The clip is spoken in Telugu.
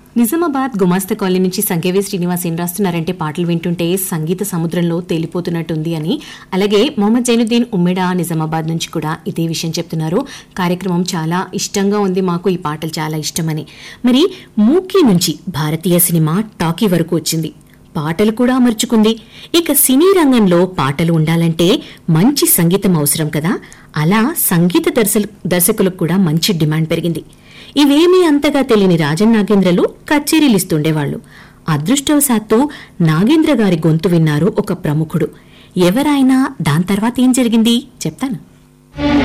నిజామాబాద్ గుమాస్తా కాలనీ నుంచి సంకేవి శ్రీనివాస్ ఏం రాస్తున్నారంటే పాటలు వింటుంటే సంగీత సముద్రంలో తేలిపోతున్నట్టుంది అని అలాగే మొహమ్మద్ జైనుద్దీన్ ఉమ్మెడా నిజామాబాద్ నుంచి కూడా ఇదే విషయం చెప్తున్నారు కార్యక్రమం చాలా ఇష్టంగా ఉంది మాకు ఈ పాటలు చాలా ఇష్టమని మరి మూకీ నుంచి భారతీయ సినిమా టాకీ వరకు వచ్చింది పాటలు కూడా అమర్చుకుంది ఇక సినీ రంగంలో పాటలు ఉండాలంటే మంచి సంగీతం అవసరం కదా అలా సంగీత దర్శ- దర్శకులకు కూడా మంచి డిమాండ్ పెరిగింది ఇవేమీ అంతగా తెలియని రాజన్ నాగేంద్రలు కచేరీలిస్తుండేవాళ్లు అదృష్టవశాత్తు నాగేంద్ర గారి గొంతు విన్నారు ఒక ప్రముఖుడు ఎవరైనా దాని తర్వాత ఏం జరిగింది చెప్తాను